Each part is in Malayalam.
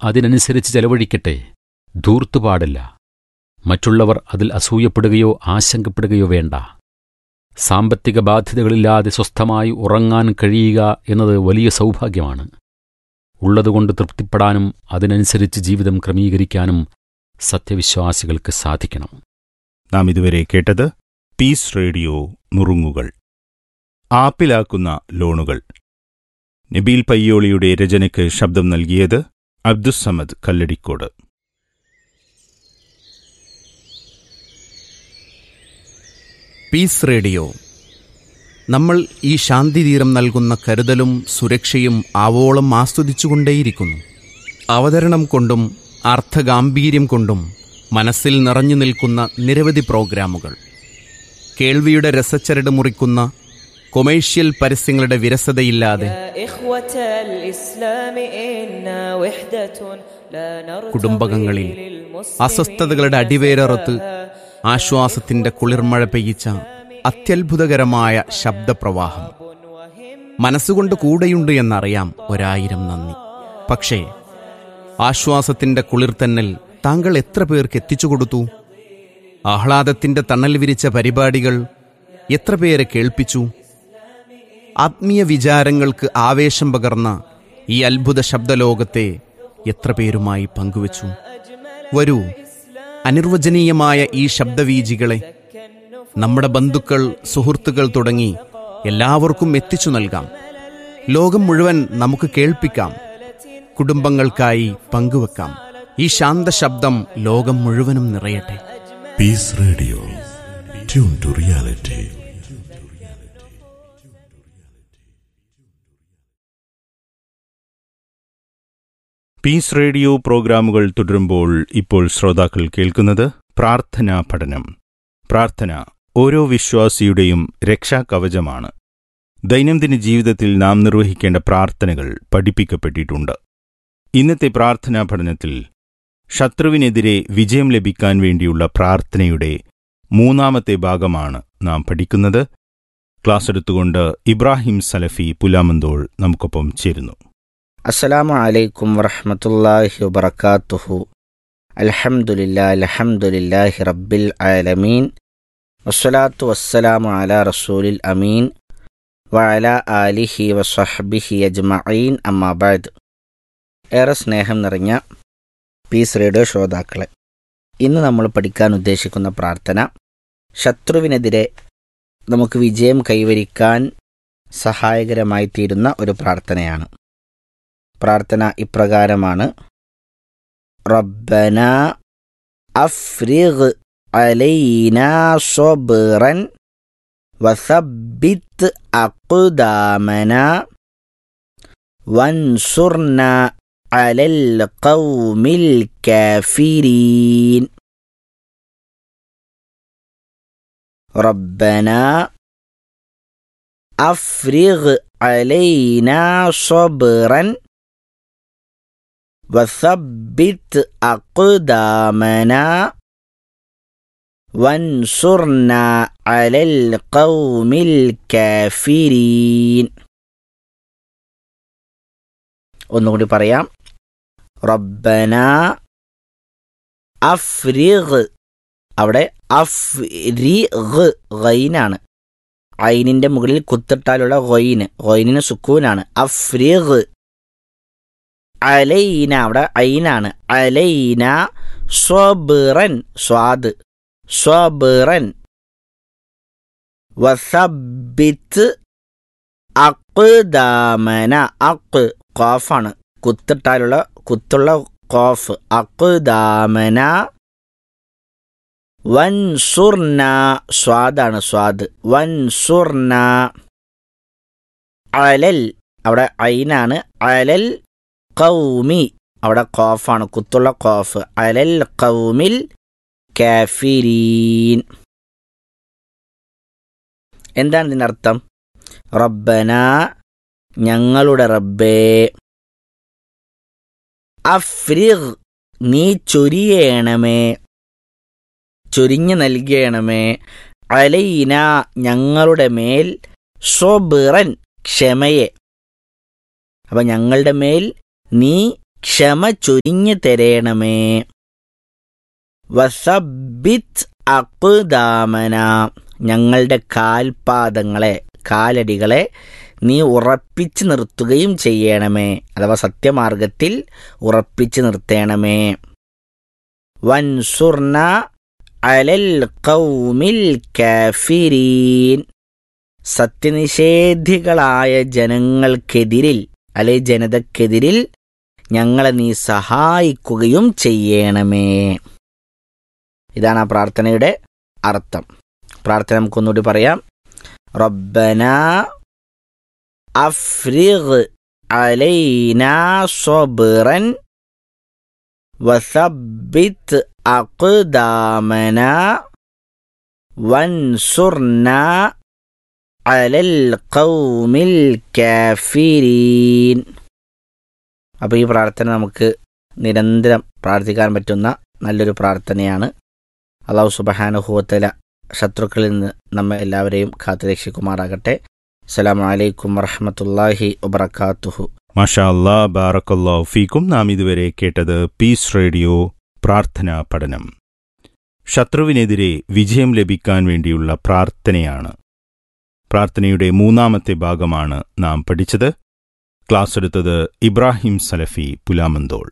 അതിനനുസരിച്ച് ചെലവഴിക്കട്ടെ ധൂർത്തു പാടില്ല മറ്റുള്ളവർ അതിൽ അസൂയപ്പെടുകയോ ആശങ്കപ്പെടുകയോ വേണ്ട സാമ്പത്തിക ബാധ്യതകളില്ലാതെ സ്വസ്ഥമായി ഉറങ്ങാൻ കഴിയുക എന്നത് വലിയ സൗഭാഗ്യമാണ് ഉള്ളതുകൊണ്ട് തൃപ്തിപ്പെടാനും അതിനനുസരിച്ച് ജീവിതം ക്രമീകരിക്കാനും സത്യവിശ്വാസികൾക്ക് സാധിക്കണം നാം ഇതുവരെ കേട്ടത് പീസ് റേഡിയോ നുറുങ്ങുകൾ ആപ്പിലാക്കുന്ന ലോണുകൾ നബീൽ പയ്യോളിയുടെ രചനയ്ക്ക് ശബ്ദം നൽകിയത് അബ്ദുസമദ് കല്ലടിക്കോട് പീസ് റേഡിയോ നമ്മൾ ഈ ശാന്തിതീരം നൽകുന്ന കരുതലും സുരക്ഷയും ആവോളം ആസ്വദിച്ചുകൊണ്ടേയിരിക്കുന്നു അവതരണം കൊണ്ടും അർത്ഥഗാംഭീര്യം കൊണ്ടും മനസ്സിൽ നിറഞ്ഞു നിൽക്കുന്ന നിരവധി പ്രോഗ്രാമുകൾ കേൾവിയുടെ രസച്ചരട് മുറിക്കുന്ന കൊമേഴ്ഷ്യൽ പരസ്യങ്ങളുടെ വിരസതയില്ലാതെ يا إخوة الإسلام إنا وحدة لا نرتضي കുടുംബകങ്ങളിൽ للمسلمين അസ്വസ്ഥതകളുടെ അടിവേരറുത്ത് ആശ്വാസത്തിന്റെ കുളിർമഴ പെയ്യിച്ച അത്യത്ഭുതകരമായ ശബ്ദപ്രവാഹം മനസ്സുകൊണ്ട് കൂടെയുണ്ട് എന്നറിയാം ഒരായിരം നന്ദി പക്ഷേ ആശ്വാസത്തിന്റെ കുളിർത്തന്നൽ താങ്കൾ എത്ര പേർക്ക് എത്തിച്ചു കൊടുത്തു ആഹ്ലാദത്തിന്റെ തണൽ വിരിച്ച പരിപാടികൾ എത്ര പേരെ കേൾപ്പിച്ചു ആത്മീയ വിചാരങ്ങൾക്ക് ആവേശം പകർന്ന ഈ അത്ഭുത ശബ്ദലോകത്തെ എത്ര പേരുമായി പങ്കുവച്ചു വരൂ അനിർവചനീയമായ ഈ ശബ്ദവീജികളെ നമ്മുടെ ബന്ധുക്കൾ സുഹൃത്തുക്കൾ തുടങ്ങി എല്ലാവർക്കും എത്തിച്ചു നൽകാം ലോകം മുഴുവൻ നമുക്ക് കേൾപ്പിക്കാം കുടുംബങ്ങൾക്കായി പങ്കുവെക്കാം ഈ ശാന്ത ശബ്ദം ലോകം മുഴുവനും നിറയട്ടെ Peace Radio. Tune to reality. Peace Radio പ്രോഗ്രാമുകൾ തുടരുമ്പോൾ ഇപ്പോൾ ശ്രോതാക്കൾ കേൾക്കുന്നത് പ്രാർത്ഥനാ പഠനം പ്രാർത്ഥന ഓരോ വിശ്വാസിയുടെയും രക്ഷാകവചമാണ് ദൈനംദിന ജീവിതത്തിൽ നാം നിർവഹിക്കേണ്ട പ്രാർത്ഥനകൾ പഠിപ്പിക്കപ്പെട്ടിട്ടുണ്ട് ഇന്നത്തെ പ്രാർത്ഥനാ പഠനത്തിൽ ശത്രുവിനെതിരെ വിജയം ലഭിക്കാൻ വേണ്ടിയുള്ള പ്രാർത്ഥനയുടെ മൂന്നാമത്തെ ഭാഗമാണ് നാം പഠിക്കുന്നത് ക്ലാസ് എടുത്തുകൊണ്ട് ഇബ്രാഹിം സലഫി പുലാമന്തോൾ നമുക്കൊപ്പം ചേരുന്നു അസ്സലാമു അലൈക്കും വറഹ്മത്തുള്ളാഹി വബറകാതുഹു അൽഹംദുലില്ലാ അൽഹംദുലില്ലാഹി റബ്ബിൽ ആലമീൻ വസ്സലാത്തു വസ്സലാമു അലാ റസൂലിൽ അമീൻ വഅല ആലിഹി വസഹ്ബിഹി അജ്മഈൻ അമ്മാ ബഅദ് ഏറെ സ്നേഹം നിറഞ്ഞ പീസ് റേഡിയോ ശ്രോതാക്കളെ ഇന്ന് നമ്മൾ പഠിക്കാൻ ഉദ്ദേശിക്കുന്ന പ്രാർത്ഥന ശത്രുവിനെതിരെ നമുക്ക് വിജയം കൈവരിക്കാൻ സഹായകരമായി തീരുന്ന ഒരു പ്രാർത്ഥനയാണ് പ്രാർത്ഥന ഇപ്രകാരമാണ് റബ്ബന അഫ്രിഗ് അലൈന സ്വബ്റൻ വസബ്ബിത്ത് അഖ്ദാമന വൻസുർന അലൽ ഖൗമിൽ കാഫിരീൻ ربنا أفرغ علينا صبرا وثبت أقدامنا وانصرنا على القوم الكافرين ഒന്നുകൂടി പറയാം റബ്ബന അഫ്രിഗ് അവിടെ അഫ്രിഗ് ഗൈനാണ് ഐനിന്റെ മുകളിൽ കുത്തിട്ടാലുള്ള ഗൊയിന് ഗൊയിനിന് സുക്കൂനാണ് അഫ്രിഗ് അലൈന അവിടെ ഐനാണ് അലൈന സ്വബിറൻ സ്വാദ് സ്വബിറൻ വസബിത്ത് അക്ദാമന അക്ക് കോഫാണ് കുത്തിട്ടാലുള്ള കുത്തുള്ള കോഫ് അക്ദാമന വൻസുർന സ്വാദാണ് സ്വാദ് വൻസുർന അലൽ അവിടെ ഐനാണ് അലൽ കൗമി അവിടെ കോഫാണ് കുത്തുള്ള കോഫ് അലൽ കൗമിൽ കാഫിരീൻ എന്താണ് ഇതിനർത്ഥം റബ്ബന ഞങ്ങളുടെ റബ്ബേ അഫ്രിഗ് നീ ചൊരിയണമേ ചൊരിഞ്ഞു നൽകണമേ അലൈന ഞങ്ങളുടെ മേൽ സ്വബിറൻ ക്ഷമയെ അപ്പൊ ഞങ്ങളുടെ മേൽ നീ ക്ഷമ ചൊരിഞ്ഞു തരേണമേ വസബിത് അക്ദാമന ഞങ്ങളുടെ കാൽപാദങ്ങളെ കാലടികളെ നീ ഉറപ്പിച്ചു നിർത്തുകയും ചെയ്യണമേ അഥവാ സത്യമാർഗത്തിൽ ഉറപ്പിച്ചു നിർത്തേണമേ വൻസുർന അലൽ ഖൗമിൽ കാഫിരീൻ സത്യനിഷേധികളായ ജനങ്ങൾക്കെതിരിൽ അല്ലെ ജനതക്കെതിരിൽ ഞങ്ങളെ നീ സഹായിക്കുകയും ചെയ്യണമേ ഇതാണ് ആ പ്രാർത്ഥനയുടെ അർത്ഥം പ്രാർത്ഥന നമുക്കൊന്നുകൂടി പറയാം റബ്ബന അഫ്രിഗ് അലൈന സ്വബറൻ വസബിത് അഖ്ദാമന വൻസുർന അലൽ ഖൗമിൽ കാഫിരീൻ അപ്പോൾ ഈ പ്രാർത്ഥന നമുക്ക് നിരന്തരം പ്രാർത്ഥിക്കാൻ പറ്റുന്ന നല്ലൊരു പ്രാർത്ഥനയാണ് അള്ളാഹു സുബഹാനുഹൂത്തല ശത്രുക്കളിൽ നിന്ന് നമ്മെ എല്ലാവരെയും കാത്തുരക്ഷിക്കുമാറാകട്ടെ അസ്സലാമു അലൈക്കും വറഹമത്തല്ലാഹി വബർക്കാത്തുഹു മാഷാ അല്ലാ ബാറക്കല്ലാ ഫീക്കും നാം ഇതുവരെ കേട്ടത് പീസ് റേഡിയോ പ്രാർത്ഥനാ പഠനം ശത്രുവിനെതിരെ വിജയം ലഭിക്കാൻ വേണ്ടിയുള്ള പ്രാർത്ഥനയാണ് പ്രാർത്ഥനയുടെ മൂന്നാമത്തെ ഭാഗമാണ് നാം പഠിച്ചത് ക്ലാസ് എടുത്തത് ഇബ്രാഹിം സലഫി പുലാമന്തോൾ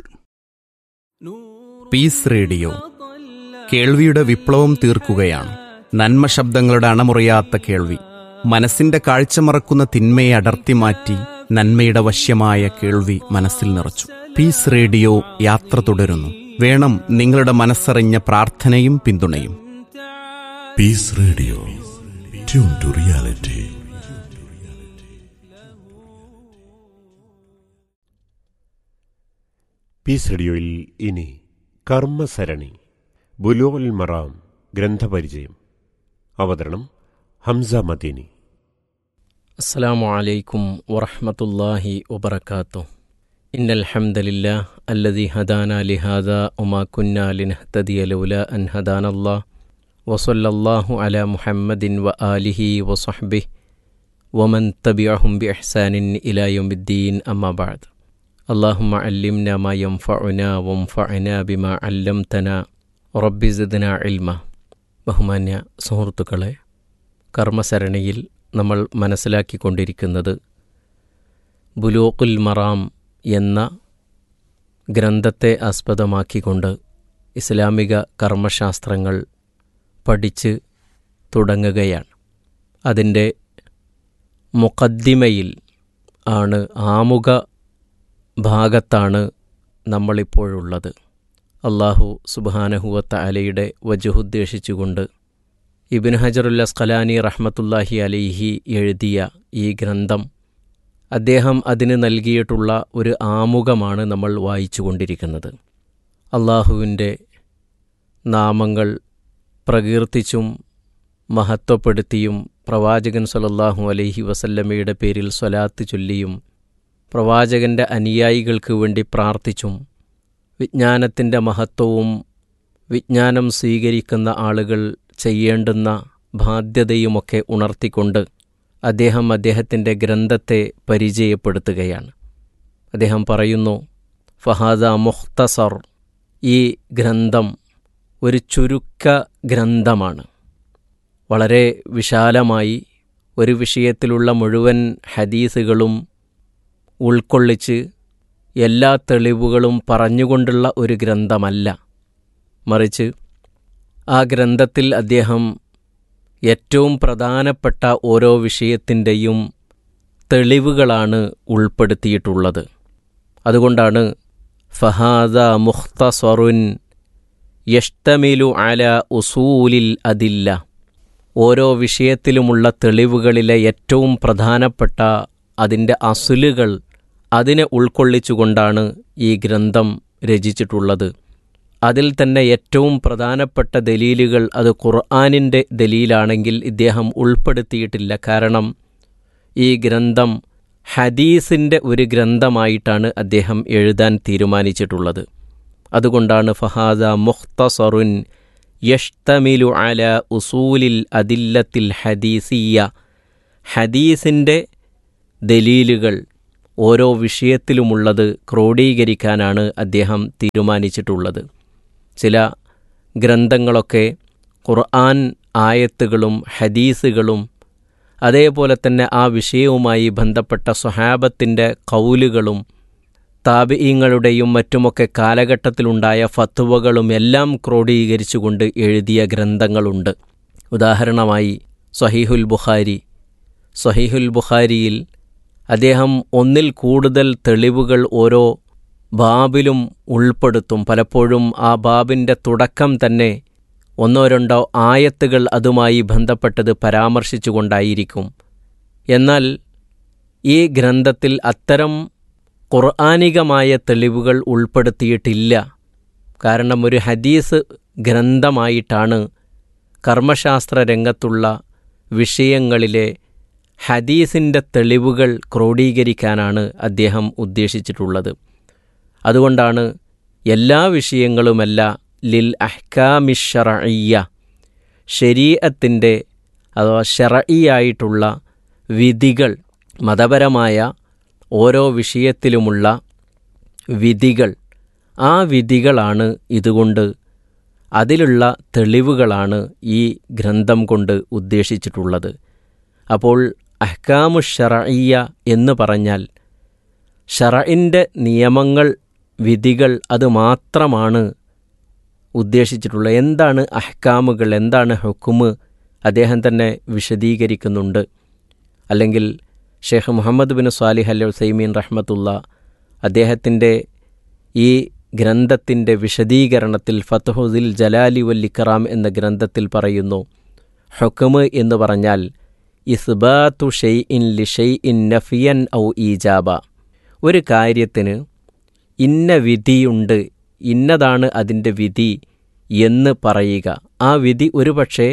പീസ് റേഡിയോ കേൾവിയുടെ വിപ്ലവം തീർക്കുകയാണ് നന്മ ശബ്ദങ്ങളുടെ അണമുറിയാത്ത കേൾവി മനസ്സിന്റെ കാഴ്ച മറക്കുന്ന തിന്മയെ അടർത്തി മാറ്റി നന്മയുടെ വശ്യമായ കേൾവി മനസ്സിൽ നിറച്ചു പീസ് റേഡിയോ യാത്ര തുടരുന്നു വേണം നിങ്ങളുടെ മനസ്സറിഞ്ഞ പ്രാർത്ഥനയും പിന്തുണയും Peace Radio. Tune to reality. Peace റേഡിയോയിൽ ഇനി കർമ്മസരണി ബുലോൽ മറാം ഗ്രന്ഥപരിചയം അവതരണം ഹംസ മദീനി السلام عليكم ورحمة الله وبركاته إن الحمد لله الذي هدانا لهذا وما كنا لنهتدي لولا أن هدانا الله وصلى الله على محمد وآله وصحبه ومن تبعهم بإحسان إلى يوم الدين أما بعد اللهم علمنا ما ينفعنا وانفعنا بما علمتنا رب زدنا علما ബഹുമാന്യ സുഹൃത്തുക്കളെ കർമ്മസരണിയിൽ നമ്മൾ മനസ്സിലാക്കിക്കൊണ്ടിരിക്കുന്നത് ബുലൂഖുൽ മറാം എന്ന ഗ്രന്ഥത്തെ ആസ്പദമാക്കിക്കൊണ്ട് ഇസ്ലാമിക കർമ്മശാസ്ത്രങ്ങൾ പഠിച്ച് തുടങ്ങുകയാണ് അതിൻ്റെ മുഖദ്ദിമയിൽ ആണ് ആമുഖ ഭാഗത്താണ് നമ്മളിപ്പോഴുള്ളത് അള്ളാഹു സുബാനഹുവത്ത അലയുടെ വജുഹുദ്ദേശിച്ചുകൊണ്ട് ഇബിൻ ഹജറുൽ അസ്ഖലാനി റഹ്മത്തുല്ലാഹി അലൈഹി എഴുതിയ ഈ ഗ്രന്ഥം അദ്ദേഹം അതിന് നൽകിയിട്ടുള്ള ഒരു ആമുഖമാണ് നമ്മൾ വായിച്ചുകൊണ്ടിരിക്കുന്നത് അള്ളാഹുവിൻ്റെ നാമങ്ങൾ പ്രകീർത്തിച്ചും മഹത്വപ്പെടുത്തിയും പ്രവാചകൻ സല്ലല്ലാഹു അലൈഹി വസല്ലമയുടെ പേരിൽ സ്വലാത്ത് ചൊല്ലിയും പ്രവാചകൻ്റെ അനുയായികൾക്ക് വേണ്ടി പ്രാർത്ഥിച്ചും വിജ്ഞാനത്തിൻ്റെ മഹത്വവും വിജ്ഞാനം സ്വീകരിക്കുന്ന ആളുകൾ ചെയ്യേണ്ടുന്ന ബാധ്യതയുമൊക്കെ ഉണർത്തിക്കൊണ്ട് അദ്ദേഹം അദ്ദേഹത്തിൻ്റെ ഗ്രന്ഥത്തെ പരിചയപ്പെടുത്തുകയാണ് അദ്ദേഹം പറയുന്നു ഫഹാദ മുഖ്തസർ ഈ ഗ്രന്ഥം ഒരു ചുരുക്ക ഗ്രന്ഥമാണ് വളരെ വിശാലമായി ഒരു വിഷയത്തിലുള്ള മുഴുവൻ ഹദീസുകളും ഉൾക്കൊള്ളിച്ച് എല്ലാ തെളിവുകളും പറഞ്ഞുകൊണ്ടുള്ള ഒരു ഗ്രന്ഥമല്ല മറിച്ച് ആ ഗ്രന്ഥത്തിൽ അദ്ദേഹം ഏറ്റവും പ്രധാനപ്പെട്ട ഓരോ വിഷയത്തിൻ്റെയും തെളിവുകളാണ് ഉൾപ്പെടുത്തിയിട്ടുള്ളത് അതുകൊണ്ടാണ് ഫഹാദ മുഖ്തസ്വറുൻ യഷ്തമിലു അല ഉസൂലിൽ അതില്ല ഓരോ വിഷയത്തിലുമുള്ള തെളിവുകളിലെ ഏറ്റവും പ്രധാനപ്പെട്ട അതിൻ്റെ അസുലുകൾ അതിനെ ഉൾക്കൊള്ളിച്ചുകൊണ്ടാണ് ഈ ഗ്രന്ഥം രചിച്ചിട്ടുള്ളത് അതിൽ തന്നെ ഏറ്റവും പ്രധാനപ്പെട്ട ദലീലുകൾ അത് ഖുർആാനിൻ്റെ ദലീലാണെങ്കിൽ ഇദ്ദേഹം ഉൾപ്പെടുത്തിയിട്ടില്ല കാരണം ഈ ഗ്രന്ഥം ഹദീസിൻ്റെ ഒരു ഗ്രന്ഥമായിട്ടാണ് അദ്ദേഹം എഴുതാൻ തീരുമാനിച്ചിട്ടുള്ളത് അതുകൊണ്ടാണ് ഫഹാദ മുഖ്തസറുൻ യഷ്തമിലു അല ഉസൂലിൽ അതില്ലത്തിൽ ഹദീസിയ ഹദീസിൻ്റെ ദലീലുകൾ ഓരോ വിഷയത്തിലുമുള്ളത് ക്രോഡീകരിക്കാനാണ് അദ്ദേഹം തീരുമാനിച്ചിട്ടുള്ളത് ചില ഗ്രന്ഥങ്ങളൊക്കെ ഖുർആൻ ആയത്തുകളും ഹദീസുകളും അതേപോലെ തന്നെ ആ വിഷയവുമായി ബന്ധപ്പെട്ട സ്വഹാബത്തിൻ്റെ കൗലുകളും താപിയങ്ങളുടെയും മറ്റുമൊക്കെ കാലഘട്ടത്തിലുണ്ടായ ഫത്വകളും എല്ലാം ക്രോഡീകരിച്ചുകൊണ്ട് എഴുതിയ ഗ്രന്ഥങ്ങളുണ്ട് ഉദാഹരണമായി സഹീഹുൽ ബുഖാരി സഹീഹുൽ ബുഖാരിയിൽ അദ്ദേഹം ഒന്നിൽ കൂടുതൽ തെളിവുകൾ ഓരോ ബാബിലും ഉൾപ്പെടുത്തും പലപ്പോഴും ആ ബാബിൻ്റെ തുടക്കം തന്നെ ഒന്നോ രണ്ടോ ആയത്തുകൾ അതുമായി ബന്ധപ്പെട്ടത് പരാമർശിച്ചുകൊണ്ടായിരിക്കും എന്നാൽ ഈ ഗ്രന്ഥത്തിൽ അത്തരം ഖുർആാനികമായ തെളിവുകൾ ഉൾപ്പെടുത്തിയിട്ടില്ല കാരണം ഒരു ഹദീസ് ഗ്രന്ഥമായിട്ടാണ് കർമ്മശാസ്ത്ര രംഗത്തുള്ള വിഷയങ്ങളിലെ ഹദീസിൻ്റെ തെളിവുകൾ ക്രോഡീകരിക്കാനാണ് അദ്ദേഹം ഉദ്ദേശിച്ചിട്ടുള്ളത് അതുകൊണ്ടാണ് എല്ലാ വിഷയങ്ങളുമല്ല ലിൽ അഹ്കാമിഷറയ്യ ശരീഅത്തിൻ്റെ അഥവാ ഷറയിയായിട്ടുള്ള വിധികൾ മതപരമായ ഓരോ വിഷയത്തിലുമുള്ള വിധികൾ ആ വിധികളാണ് ഇതുകൊണ്ട് അതിലുള്ള തെളിവുകളാണ് ഈ ഗ്രന്ഥം കൊണ്ട് ഉദ്ദേശിച്ചിട്ടുള്ളത് അപ്പോൾ അഹ്കാമു ഷറയ്യ എന്ന് പറഞ്ഞാൽ ഷറയിൻ്റെ നിയമങ്ങൾ വിധികൾ അത് മാത്രമാണ് ഉദ്ദേശിച്ചിട്ടുള്ളത് എന്താണ് അഹ്കാമുകൾ എന്താണ് ഹുക്കുമ് അദ്ദേഹം തന്നെ വിശദീകരിക്കുന്നുണ്ട് അല്ലെങ്കിൽ Sheikh Muhammad bin Salih al Uthaymeen റഹ്മത്തുള്ള അദ്ദേഹത്തിൻ്റെ ഈ ഗ്രന്ഥത്തിൻ്റെ വിശദീകരണത്തിൽ ഫത്തഹുദിൽ ജലാലി വല്ലിക്കറാം എന്ന ഗ്രന്ഥത്തിൽ പറയുന്നു ഹുക്കുമ് എന്ന് പറഞ്ഞാൽ ഇസ്ബാത്തു ഷെയ് ഇൻ ലി ഷെയ് ഇൻ നഫിയൻ ഔ ഈജാബ ഒരു കാര്യത്തിന് ഇന്ന വിധിയുണ്ട് ഇന്നതാണ് അതിൻ്റെ വിധി എന്ന് പറയുക ആ വിധി ഒരുപക്ഷെ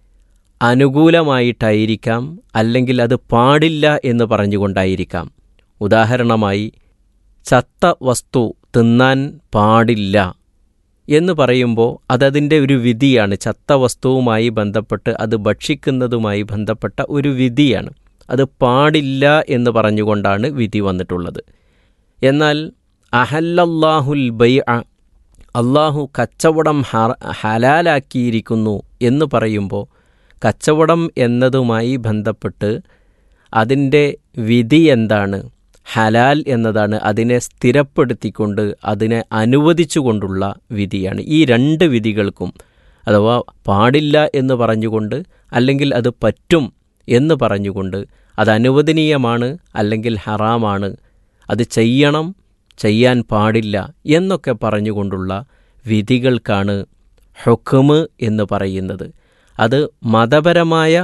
അനുകൂലമായിട്ടായിരിക്കാം അല്ലെങ്കിൽ അത് പാടില്ല എന്ന് പറഞ്ഞുകൊണ്ടായിരിക്കാം ഉദാഹരണമായി ചത്ത വസ്തു തിന്നാൻ പാടില്ല എന്ന് പറയുമ്പോൾ അതതിൻ്റെ ഒരു വിധിയാണ് ചത്ത വസ്തുവുമായി ബന്ധപ്പെട്ട് അത് ഭക്ഷിക്കുന്നതുമായി ബന്ധപ്പെട്ട ഒരു വിധിയാണ് അത് പാടില്ല എന്ന് പറഞ്ഞുകൊണ്ടാണ് വിധി വന്നിട്ടുള്ളത് എന്നാൽ അഹല്ലല്ലാഹുൽ ബൈ അള്ളാഹു കച്ചവടം ഹലാലാക്കിയിരിക്കുന്നു എന്ന് പറയുമ്പോൾ കച്ചവടം എന്നതുമായി ബന്ധപ്പെട്ട് അതിൻ്റെ വിധി എന്താണ് ഹലാൽ എന്നതാണ് അതിനെ സ്ഥിരപ്പെടുത്തിക്കൊണ്ട് അതിനെ അനുവദിച്ചുകൊണ്ടുള്ള വിധിയാണ് ഈ രണ്ട് വിധികൾക്കും അഥവാ പാടില്ല എന്ന് പറഞ്ഞുകൊണ്ട് അല്ലെങ്കിൽ അത് പറ്റും എന്ന് പറഞ്ഞുകൊണ്ട് അത് അനുവദനീയമാണ് അല്ലെങ്കിൽ ഹറാമാണ് അത് ചെയ്യണം ചെയ്യാൻ പാടില്ല എന്നൊക്കെ പറഞ്ഞുകൊണ്ടുള്ള വിധികൾക്കാണ് ഹുക്കുമ് എന്ന് പറയുന്നത് അത് മതപരമായ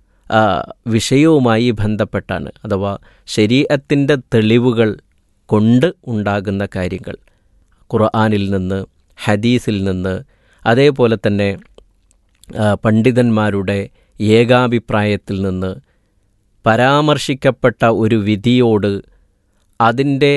വിഷയവുമായി ബന്ധപ്പെട്ടാണ് അഥവാ ശരീരത്തിൻ്റെ തെളിവുകൾ കൊണ്ട് ഉണ്ടാകുന്ന കാര്യങ്ങൾ ഖുർആാനിൽ നിന്ന് ഹദീസിൽ നിന്ന് അതേപോലെ തന്നെ പണ്ഡിതന്മാരുടെ ഏകാഭിപ്രായത്തിൽ നിന്ന് പരാമർശിക്കപ്പെട്ട ഒരു വിധിയോട് അതിൻ്റെ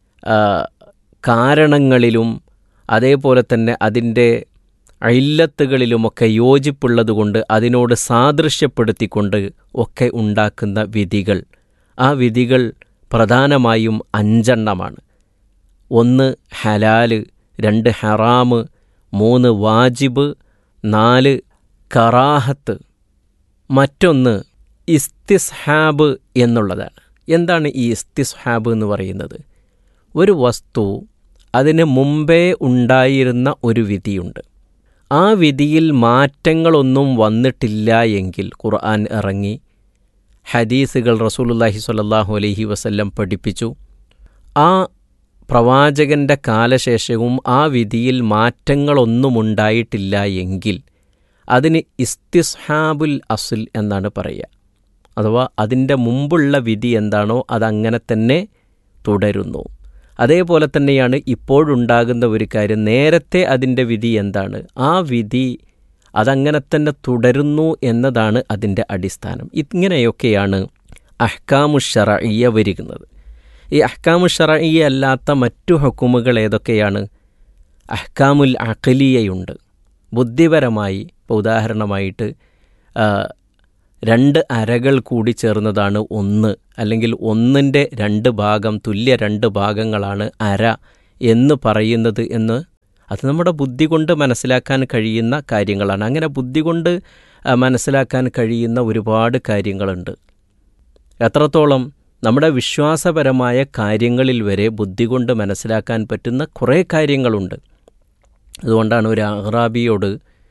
കാരണങ്ങളിലും അതേപോലെ തന്നെ അതിൻ്റെ അയില്ലത്തുകളിലുമൊക്കെ യോജിപ്പുള്ളതുകൊണ്ട് അതിനോട് സാദൃശ്യപ്പെടുത്തിക്കൊണ്ട് ഒക്കെ ഉണ്ടാക്കുന്ന വിധികൾ ആ വിധികൾ പ്രധാനമായും അഞ്ചെണ്ണമാണ് ഒന്ന് ഹലാല് രണ്ട് ഹറാമ് മൂന്ന് വാജിബ് നാല് കറാഹത്ത് മറ്റൊന്ന് ഇസ്തിസ്ഹാബ് എന്നുള്ളതാണ് എന്താണ് ഈ ഇസ്തിസ്ഹാബ് എന്ന് പറയുന്നത് ഒരു വസ്തു അതിന് മുമ്പേ ഉണ്ടായിരുന്ന ഒരു വിധിയുണ്ട് ആ വിധിയിൽ മാറ്റങ്ങളൊന്നും വന്നിട്ടില്ല എങ്കിൽ ഖുർആൻ ഇറങ്ങി ഹദീസുകൾ റസൂലുല്ലാഹി സ്വല്ലല്ലാഹു അലൈഹി വസല്ലം പഠിപ്പിച്ചു ആ പ്രവാചകന്റെ കാലശേഷവും ആ വിധിയിൽ മാറ്റങ്ങളൊന്നും ഉണ്ടായിട്ടില്ല എങ്കിൽ അതിന് ഇസ്തിസ്ഹാബുൽ അസുൽ എന്നാണ് പറയുക അഥവാ അതിൻ്റെ മുമ്പുള്ള വിധി എന്താണോ അതങ്ങനെ തന്നെ തുടരുന്നു അതേപോലെ തന്നെയാണ് ഇപ്പോഴുണ്ടാകുന്ന ഒരു കാര്യം നേരത്തെ അതിൻ്റെ വിധി എന്താണ് ആ വിധി അതങ്ങനെ തന്നെ തുടരുന്നു എന്നതാണ് അതിൻ്റെ അടിസ്ഥാനം ഇങ്ങനെയൊക്കെയാണ് അഹ്കാമു ഷറയ്യ വരുന്നത് ഈ അഹ്കാമു ഷറയ്യ അല്ലാത്ത മറ്റു ഹുക്കുമുകൾ ഏതൊക്കെയാണ് അഹ്കാമുൽ അഖലിയയുണ്ട് ബുദ്ധിപരമായി ഇപ്പോൾ ഉദാഹരണമായിട്ട് രണ്ട് അരകൾ കൂടി ചേർന്നതാണ് ഒന്ന് അല്ലെങ്കിൽ ഒന്നിൻ്റെ രണ്ട് ഭാഗം തുല്യ രണ്ട് ഭാഗങ്ങളാണ് അര എന്ന് പറയുന്നത് എന്ന് അത് നമ്മുടെ ബുദ്ധി കൊണ്ട് മനസ്സിലാക്കാൻ കഴിയുന്ന കാര്യങ്ങളാണ് അങ്ങനെ ബുദ്ധി കൊണ്ട് ആ, മനസ്സിലാക്കാൻ കഴിയുന്ന ഒരുപാട് കാര്യങ്ങളുണ്ട് എത്രത്തോളം നമ്മുടെ വിശ്വാസപരമായ കാര്യങ്ങളിൽ വരെ ബുദ്ധി കൊണ്ട് മനസ്സിലാക്കാൻ പറ്റുന്ന കുറേ കാര്യങ്ങളുണ്ട് അതുകൊണ്ടാണ് ഒരു അഹ്റാബിയോട്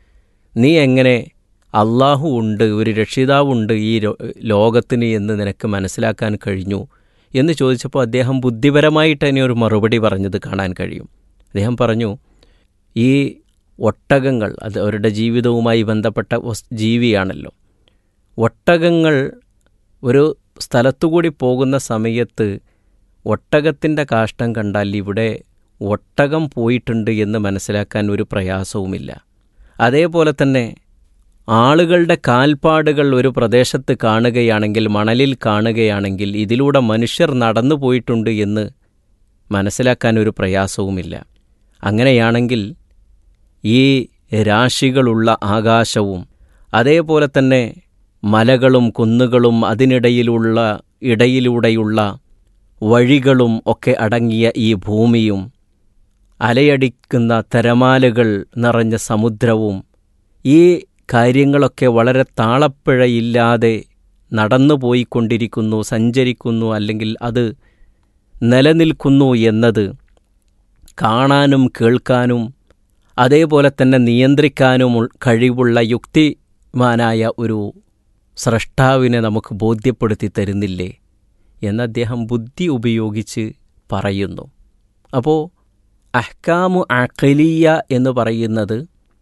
നീ എങ്ങനെ അള്ളാഹു ഉണ്ട് ഒരു രക്ഷിതാവുണ്ട് ഈ രോ- ലോകത്തിന് എന്ന് നിനക്ക് മനസ്സിലാക്കാൻ കഴിഞ്ഞു എന്ന് ചോദിച്ചപ്പോൾ അദ്ദേഹം ബുദ്ധിപരമായിട്ട് തന്നെ ഒരു മറുപടി പറഞ്ഞത് കാണാൻ കഴിയും അദ്ദേഹം പറഞ്ഞു ഈ ഒട്ടകങ്ങൾ അത് അവരുടെ ജീവിതവുമായി ബന്ധപ്പെട്ട വസ്- ജീവിയാണല്ലോ ഒട്ടകങ്ങൾ ഒരു സ്ഥലത്തുകൂടി പോകുന്ന സമയത്ത് ഒട്ടകത്തിൻ്റെ കാഷ്ടം കണ്ടാൽ ഇവിടെ ഒട്ടകം പോയിട്ടുണ്ട് എന്ന് മനസ്സിലാക്കാൻ ഒരു പ്രയാസവുമില്ല അതേപോലെ തന്നെ ആളുകളുടെ കാൽപ്പാടുകൾ ഒരു പ്രദേശത്ത് കാണുകയാണെങ്കിൽ മണലിൽ കാണുകയാണെങ്കിൽ ഇതിലൂടെ മനുഷ്യർ നടന്നു പോയിട്ടുണ്ട് എന്ന് മനസ്സിലാക്കാൻ ഒരു പ്രയാസവുമില്ല അങ്ങനെയാണെങ്കിൽ ഈ രാശികളുള്ള ആകാശവും അതേപോലെ തന്നെ മലകളും കുന്നുകളും അതിനിടയിലുള്ള ഇടയിലൂടെയുള്ള വഴികളും ഒക്കെ അടങ്ങിയ ഈ ഭൂമിയും അലയടിക്കുന്ന തിരമാലകൾ നിറഞ്ഞ സമുദ്രവും ഈ കാര്യങ്ങളൊക്കെ വളരെ താളപ്പിഴയില്ലാതെ നടന്നു പോയിക്കൊണ്ടിരിക്കുന്നു സഞ്ചരിക്കുന്നു അല്ലെങ്കിൽ അത് നിലനിൽക്കുന്നു എന്നത് കാണാനും കേൾക്കാനും അതേപോലെ തന്നെ നിയന്ത്രിക്കാനും ഉൾ- കഴിവുള്ള യുക്തിമാനായ ഒരു സ്രഷ്ടാവിനെ നമുക്ക് ബോധ്യപ്പെടുത്തി തരുന്നില്ലേ എന്ന് അദ്ദേഹം ബുദ്ധി ഉപയോഗിച്ച് പറയുന്നു അപ്പോൾ അഹ്കാമു അഖലിയ എന്ന് പറയുന്നത്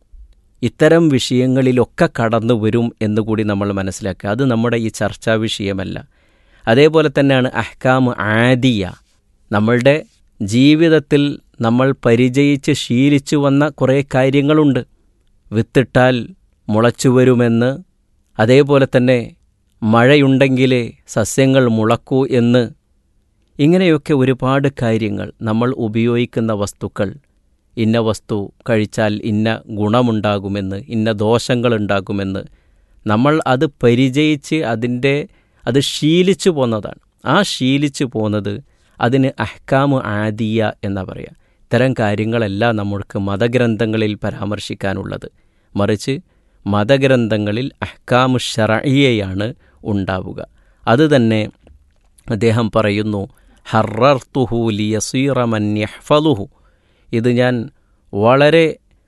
ഇത്തരം വിഷയങ്ങളിലൊക്കെ കടന്നു വരും എന്നുകൂടി നമ്മൾ മനസ്സിലാക്കുക അത് നമ്മുടെ ഈ ചർച്ചാ വിഷയമല്ല അതേപോലെ തന്നെയാണ് അഹ്കാമു ആദിയ നമ്മളുടെ ജീവിതത്തിൽ നമ്മൾ പരിചയിച്ച് ശീലിച്ചു വന്ന കുറേ കാര്യങ്ങളുണ്ട് വിത്തിട്ടാൽ മുളച്ചു വരുമെന്ന് അതേപോലെ തന്നെ മഴയുണ്ടെങ്കിലേ സസ്യങ്ങൾ മുളക്കൂ എന്ന് ഇങ്ങനെയൊക്കെ ഒരുപാട് കാര്യങ്ങൾ നമ്മൾ ഉപയോഗിക്കുന്ന വസ്തുക്കൾ ഇന്ന വസ്തു കഴിച്ചാൽ ഇന്ന ഗുണമുണ്ടാകുമെന്ന് ഇന്ന ദോഷങ്ങളുണ്ടാകുമെന്ന് നമ്മൾ അത് പരിചയിച്ച് അതിൻ്റെ അത് ശീലിച്ചു പോന്നതാണ് ആ ശീലിച്ചു പോന്നത് അതിന് അഹ്കാമു ആദിയ എന്നാ പറയുക ഇത്തരം കാര്യങ്ങളല്ല നമ്മൾക്ക് മതഗ്രന്ഥങ്ങളിൽ പരാമർശിക്കാനുള്ളത് മറിച്ച് മതഗ്രന്ഥങ്ങളിൽ അഹ്കാമു ഷറയിയയാണ് ഉണ്ടാവുക അത് തന്നെ അദ്ദേഹം പറയുന്നു ഹർറർത്തുഹു ലിയസീറമൻ യഹ്ഫലുഹു ഇത് ഞാൻ വളരെ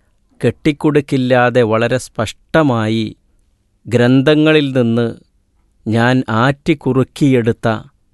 കെട്ടിക്കുടുക്കില്ലാതെ വളരെ സ്പഷ്ടമായി ഗ്രന്ഥങ്ങളിൽ നിന്ന് ഞാൻ ആറ്റിക്കുറുക്കിയെടുത്ത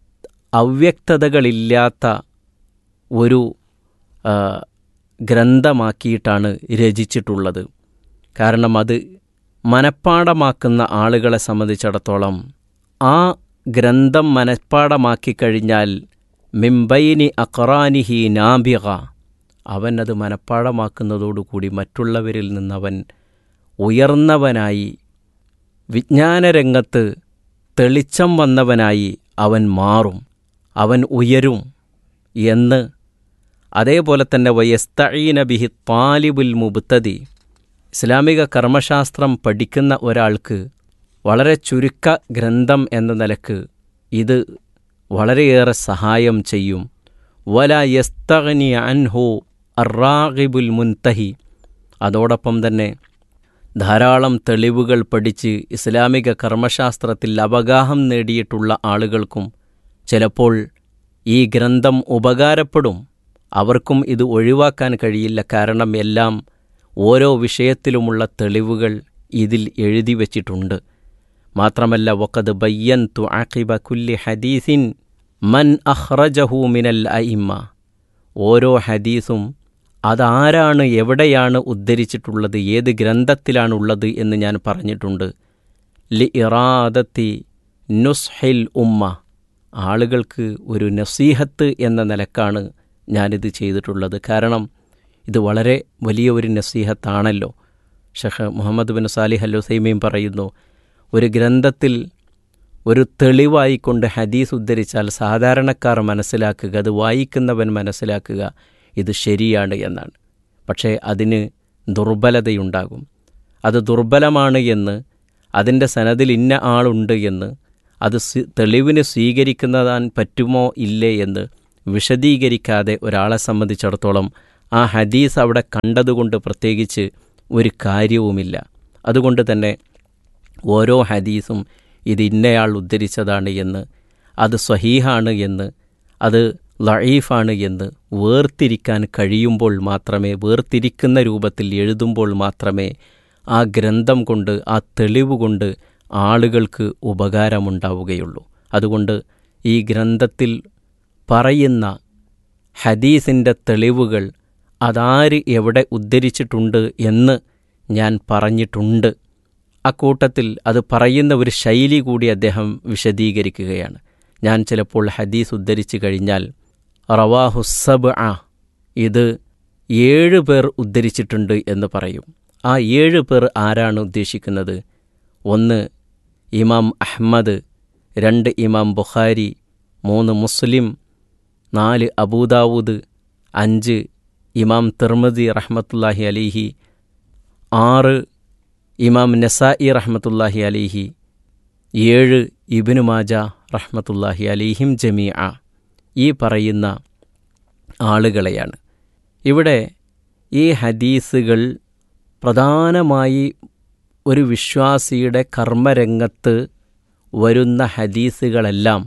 അവ്യക്തതകളില്ലാത്ത ഒരു ആ, ഗ്രന്ഥമാക്കിയിട്ടാണ് രചിച്ചിട്ടുള്ളത് കാരണം അത് മനഃപ്പാടമാക്കുന്ന ആളുകളെ സംബന്ധിച്ചിടത്തോളം ആ ഗ്രന്ഥം മനഃപ്പാടമാക്കി കഴിഞ്ഞാൽ മിംബൈനി അക്റാനിഹി നാബിക അവൻ അത് മനഃപ്പാടമാക്കുന്നതോടുകൂടി മറ്റുള്ളവരിൽ നിന്നവൻ ഉയർന്നവനായി വിജ്ഞാനരംഗത്ത് തെളിച്ചം വന്നവനായി അവൻ മാറും അവൻ ഉയരും എന്ന് അതേപോലെ തന്നെ വയസ്തഈന ബിഹി താലിബുൽ മുബ്തദി ഇസ്ലാമിക കർമ്മശാസ്ത്രം പഠിക്കുന്ന ഒരാൾക്ക് വളരെ ചുരുക്ക ഗ്രന്ഥം എന്ന നിലക്ക് ഇത് വളരെയേറെ സഹായം ചെയ്യും വല യസ്തഗ്നി അൻഹു അറാഖിബുൽ മുൻതഹി അതോടൊപ്പം തന്നെ ധാരാളം തെളിവുകൾ പഠിച്ച് ഇസ്ലാമിക കർമ്മശാസ്ത്രത്തിൽ അവഗാഹം നേടിയിട്ടുള്ള ആളുകൾക്കും ചിലപ്പോൾ ഈ ഗ്രന്ഥം ഉപകാരപ്പെടും അവർക്കും ഇത് ഒഴിവാക്കാൻ കഴിയില്ല കാരണം എല്ലാം ഓരോ വിഷയത്തിലുമുള്ള തെളിവുകൾ ഇതിൽ എഴുതി വച്ചിട്ടുണ്ട് മാത്രമല്ല വക്കത് ബയ്യൻ തു ആഖിബ കുല്ലി ഹദീസിൻ മൻ അഹ്റജഹു മിനൽ അയിമ്മ ഓരോ ഹദീസും അതാരാണ് എവിടെയാണ് ഉദ്ധരിച്ചിട്ടുള്ളത് ഏത് ഗ്രന്ഥത്തിലാണുള്ളത് എന്ന് ഞാൻ പറഞ്ഞിട്ടുണ്ട് ലി ഇറാദത്തി നുസ്ഹിൽ ഉമ്മ ആളുകൾക്ക് ഒരു നസീഹത്ത് എന്ന നിലക്കാണ് ഞാനിത് ചെയ്തിട്ടുള്ളത് കാരണം ഇത് വളരെ വലിയ ഒരു നസീഹത്താണല്ലോ Sheikh Muhammad bin Salih al ഹുസൈമയും പറയുന്നു ഒരു ഗ്രന്ഥത്തിൽ ഒരു തെളിവായിക്കൊണ്ട് ഹദീസ് ഉദ്ധരിച്ചാൽ സാധാരണക്കാർ മനസ്സിലാക്കുക അത് വായിക്കുന്നവൻ മനസ്സിലാക്കുക ഇത് ശരിയാണ് എന്നാണ് പക്ഷേ അതിന് ദുർബലതയുണ്ടാകും അത് ദുർബലമാണ് എന്ന് അതിൻ്റെ സനദിൽ ഇന്ന ആളുണ്ട് എന്ന് അത് സ്വീ- തെളിവിന് സ്വീകരിക്കുന്നതാൻ പറ്റുമോ ഇല്ലേ എന്ന് വിശദീകരിക്കാതെ ഒരാളെ സംബന്ധിച്ചിടത്തോളം ആ ഹദീസ് അവിടെ കണ്ടതുകൊണ്ട് പ്രത്യേകിച്ച് ഒരു കാര്യവുമില്ല അതുകൊണ്ട് തന്നെ ഓരോ ഹദീസും ഇത് ഇന്നയാൾ ഉദ്ധരിച്ചതാണ് എന്ന് അത് സ്വഹീഹാണ് എന്ന് അത് ലഈഫാണ് എന്ന് വേർതിരിക്കാൻ കഴിയുമ്പോൾ മാത്രമേ വേർതിരിക്കുന്ന രൂപത്തിൽ എഴുതുമ്പോൾ മാത്രമേ ആ ഗ്രന്ഥം കൊണ്ട് ആ തെളിവ് കൊണ്ട് ആളുകൾക്ക് ഉപകാരമുണ്ടാവുകയുള്ളൂ അതുകൊണ്ട് ഈ ഗ്രന്ഥത്തിൽ പറയുന്ന ഹദീസിൻ്റെ തെളിവുകൾ അതാര് എവിടെ ഉദ്ധരിച്ചിട്ടുണ്ട് എന്ന് ഞാൻ പറഞ്ഞിട്ടുണ്ട് അക്കൂട്ടത്തിൽ അത് പറയുന്ന ഒരു ശൈലി കൂടി അദ്ദേഹം വിശദീകരിക്കുകയാണ് ഞാൻ ചിലപ്പോൾ ഹദീസ് ഉദ്ധരിച്ചു കഴിഞ്ഞാൽ റവാഹുസബ് ആ ഇത് ഏഴ് പേർ ഉദ്ധരിച്ചിട്ടുണ്ട് എന്ന് പറയും ആ ഏഴ് പേർ ആരാണ് ഉദ്ദേശിക്കുന്നത് ഒന്ന് ഇമാം അഹ്മദ് രണ്ട് ഇമാം ബുഖാരി മൂന്ന് മുസ്ലിം നാല് അബൂദാവൂദ് അഞ്ച് ഇമാം തിർമദി റഹ്മത്തുല്ലാഹി അലിഹി ആറ് ഇമാം നസായി റഹ്മത്തുല്ലാഹി അലിഹി ഏഴ് ഇബിനു മാജ റഹ്മത്തുല്ലാഹി അലിഹിം ജമീ ഈ പറയുന്ന ആളുകളെയാണ് ഇവിടെ ഈ ഹദീസുകൾ പ്രധാനമായി ഒരു വിശ്വാസിയുടെ കർമ്മരംഗത്ത് വരുന്ന ഹദീസുകളെല്ലാം